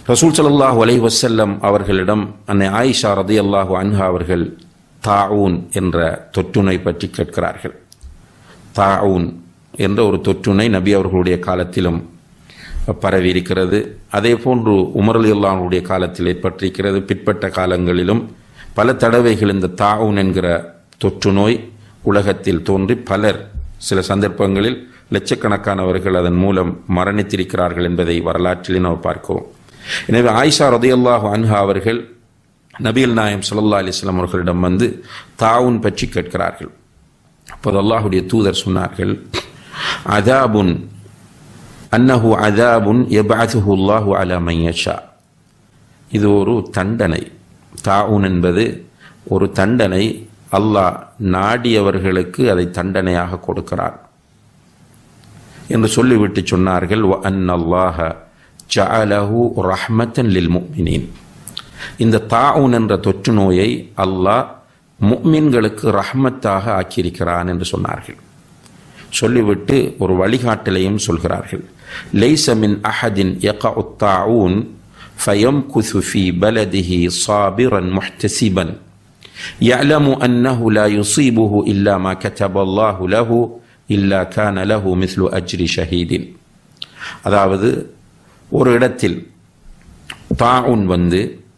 ரசூல் ஸல்லல்லாஹு அலைஹி வஸல்லம் அவர்களிடம் அன்னை ஆயிஷா ரதியல்லாஹு அன்ஹா அவர்கள் தாவூன் என்ற தொற்றுநோய் பற்றி கேட்கிறார்கள் தாவூன் என்ற ஒரு தொற்றுநோய் நபி அவர்களுடைய காலத்திலும் பரவி இருக்கிறது அதே போன்று உமர் அலியுல்லாவுடைய காலத்தில் ஏற்பட்டிருக்கிறது பிற்பட்ட காலங்களிலும் பல தடவைகள் இந்த தாவூன் என்கிற தொற்று நோய் உலகத்தில் தோன்றி பலர் சில சந்தர்ப்பங்களில் லட்சக்கணக்கானவர்கள் அதன் மூலம் மரணித்திருக்கிறார்கள் என்பதை வரலாற்றிலே நாம் பார்க்கிறோம் எனவே ஆயிஷா ரதியல்லாஹு அன்ஹா அவர்கள் நபிகள் நாயம் ஸல்லல்லாஹு அலைஹி வஸல்லம் அவர்களிடம் வந்து தாவுன் பற்றி கேட்கிறார்கள் அப்போது அல்லாஹுடைய தூதர் சொன்னார்கள் அதாபுன் அன்னஹு அதாபுன் எபாதுஹு அல்லாஹு அலா மையஷா இது ஒரு தண்டனை தாவுன் என்பது ஒரு தண்டனை அல்லாஹ் நாடியவர்களுக்கு அதை தண்டனையாக கொடுக்கிறார் என்று சொல்லிவிட்டு சொன்னார்கள் வ அன்னல்லாஹ ஜஅலஹு ரஹ்மத்தன் லில் முஃமினீன் இந்த தாவுன் என்ற தொற்று நோயை அல்லாஹ் முக்மின்களுக்கு ரஹ்மத்தாக ஆக்கியிருக்கிறான் என்று சொன்னார்கள் சொல்லிவிட்டு ஒரு வழிகாட்டலையும் சொல்கிறார்கள் லைஸ மின் அஹதின் யகஉ الطاعون فيمكث في بلده صابرا محتسبا يعلم أنه لا يصيبه إلا ما كتب الله له إلا كان له مثل أجر شهيد அதாவது ஒரு இடத்தில் தாவுன் வந்து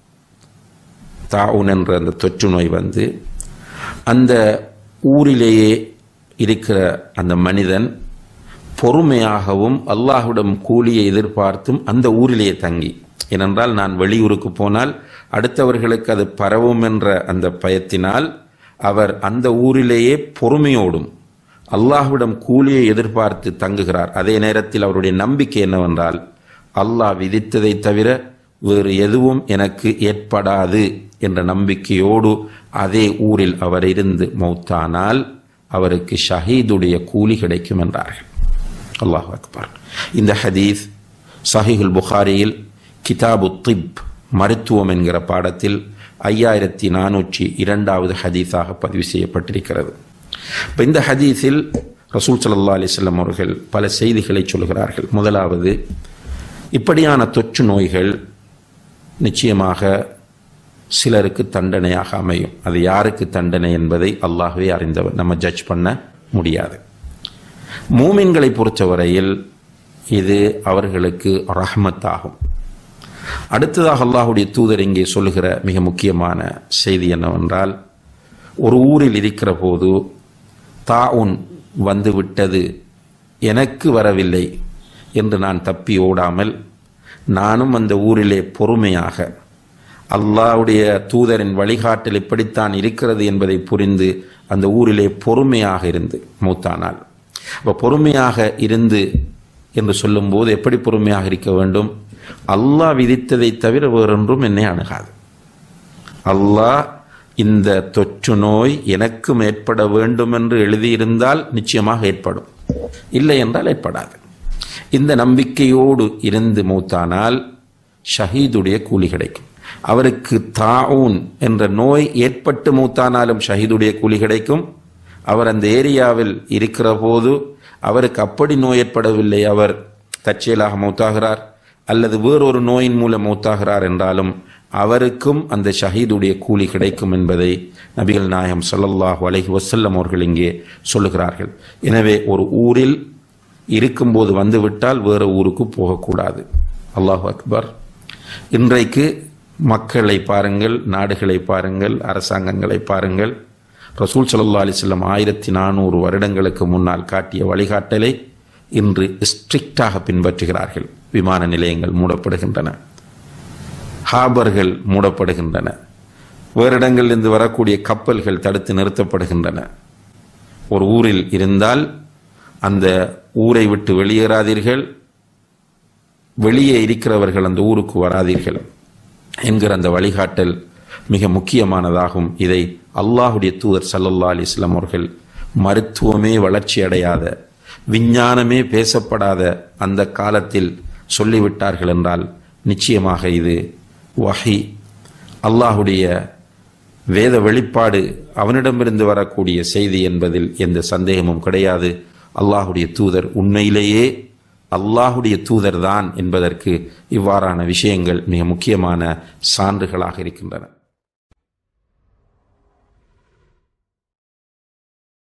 தாவுன் என்ற அந்த தொற்று நோய் வந்து அந்த ஊரிலேயே இருக்கிற அந்த மனிதன் பொறுமையாகவும் அல்லாஹ்விடம் கூலியை எதிர்பார்த்தும் அந்த ஊரிலேயே தங்கி ஏனென்றால் நான் வெளியூருக்கு போனால் அடுத்தவர்களுக்கு அது பரவும் என்ற அந்த பயத்தினால் அவர் அந்த ஊரிலேயே பொறுமையோடும் அல்லாஹ்விடம் கூலியை எதிர்பார்த்து தங்குகிறார் அதே நேரத்தில் அவருடைய நம்பிக்கை என்னவென்றால் அல்லாஹ் விதித்ததை தவிர வேறு எதுவும் எனக்கு ஏற்படாது என்ற நம்பிக்கையோடு அதே ஊரில் அவர் இருந்து மௌத்தானால் அவருக்கு ஷஹீதுடைய கூலி கிடைக்கும் என்றார்கள் அல்லாஹ் அக்பர் இந்த ஹதீஸ் சஹிஹுல் புகாரியில் கிதாபு திப் மருத்துவம் என்கிற பாடத்தில் ஐயாயிரத்தி நானூற்றி இரண்டாவது ஹதீஸாக பதிவு செய்யப்பட்டிருக்கிறது இப்போ இந்த ஹதீஸில் ரசூல் சல்லா அலிஸ்லாம் அவர்கள் பல செய்திகளை சொல்கிறார்கள் முதலாவது இப்படியான தொற்று நோய்கள் நிச்சயமாக சிலருக்கு தண்டனையாக அமையும் அது யாருக்கு தண்டனை என்பதை அல்லாஹ்வே அறிந்தவர் நம்ம ஜட்ஜ் பண்ண முடியாது மூமின்களை பொறுத்தவரையில் இது அவர்களுக்கு ரஹ்மத்தாகும் அடுத்ததாக அல்லாஹுடைய தூதர் இங்கே சொல்லுகிற மிக முக்கியமான செய்தி என்னவென்றால் ஒரு ஊரில் இருக்கிற போது தாவுன் வந்துவிட்டது எனக்கு வரவில்லை என்று நான் தப்பி ஓடாமல் நானும் அந்த ஊரிலே பொறுமையாக அல்லாவுடைய தூதரின் வழிகாட்டல் இப்படித்தான் இருக்கிறது என்பதை புரிந்து அந்த ஊரிலே பொறுமையாக இருந்து மூத்தானால் அப்போ பொறுமையாக இருந்து என்று சொல்லும்போது எப்படி பொறுமையாக இருக்க வேண்டும் அல்லாஹ் விதித்ததை தவிர வேறொன்றும் என்னை அணுகாது அல்லாஹ் இந்த தொற்று நோய் எனக்கும் ஏற்பட வேண்டும் என்று எழுதியிருந்தால் நிச்சயமாக ஏற்படும் இல்லை என்றால் ஏற்படாது இந்த நம்பிக்கையோடு இருந்து மூத்தானால் ஷஹீதுடைய கூலி கிடைக்கும் அவருக்கு தாவூன் என்ற நோய் ஏற்பட்டு மூத்தானாலும் ஷஹீதுடைய கூலி கிடைக்கும் அவர் அந்த ஏரியாவில் இருக்கிற போது அவருக்கு அப்படி நோய் ஏற்படவில்லை அவர் தற்செயலாக மௌத்தாகிறார் அல்லது வேறொரு நோயின் மூலம் மௌத்தாகிறார் என்றாலும் அவருக்கும் அந்த ஷஹீதுடைய கூலி கிடைக்கும் என்பதை நபிகள் நாயகம் ஸல்லல்லாஹு அலைஹி வஸல்லம் அவர்கள் இங்கே சொல்லுகிறார்கள் எனவே ஒரு ஊரில் இருக்கும்போது வந்துவிட்டால் வேறு ஊருக்கு போகக்கூடாது அல்லாஹ் அக்பர் இன்றைக்கு மக்களை பாருங்கள் நாடுகளை பாருங்கள் அரசாங்கங்களை பாருங்கள் ரசூல் சல்லா அலிஸ்லம் ஆயிரத்தி நானூறு வருடங்களுக்கு முன்னால் காட்டிய வழிகாட்டலை இன்று ஸ்ட்ரிக்டாக பின்பற்றுகிறார்கள் விமான நிலையங்கள் மூடப்படுகின்றன ஹாபர்கள் மூடப்படுகின்றன வேறு இடங்களிலிருந்து வரக்கூடிய கப்பல்கள் தடுத்து நிறுத்தப்படுகின்றன ஒரு ஊரில் இருந்தால் அந்த ஊரை விட்டு வெளியேறாதீர்கள் வெளியே இருக்கிறவர்கள் அந்த ஊருக்கு வராதீர்கள் என்கிற அந்த வழிகாட்டல் மிக முக்கியமானதாகும் இதை அல்லாஹுடைய தூதர் சல்லல்லா அலிஸ்லாம் அவர்கள் மருத்துவமே வளர்ச்சி அடையாத விஞ்ஞானமே பேசப்படாத அந்த காலத்தில் சொல்லிவிட்டார்கள் என்றால் நிச்சயமாக இது வஹி அல்லாஹுடைய வேத வெளிப்பாடு அவனிடமிருந்து வரக்கூடிய செய்தி என்பதில் எந்த சந்தேகமும் கிடையாது அல்லாஹுடைய தூதர் உண்மையிலேயே அல்லாஹுடைய தூதர்தான் என்பதற்கு இவ்வாறான விஷயங்கள் மிக முக்கியமான சான்றுகளாக இருக்கின்றன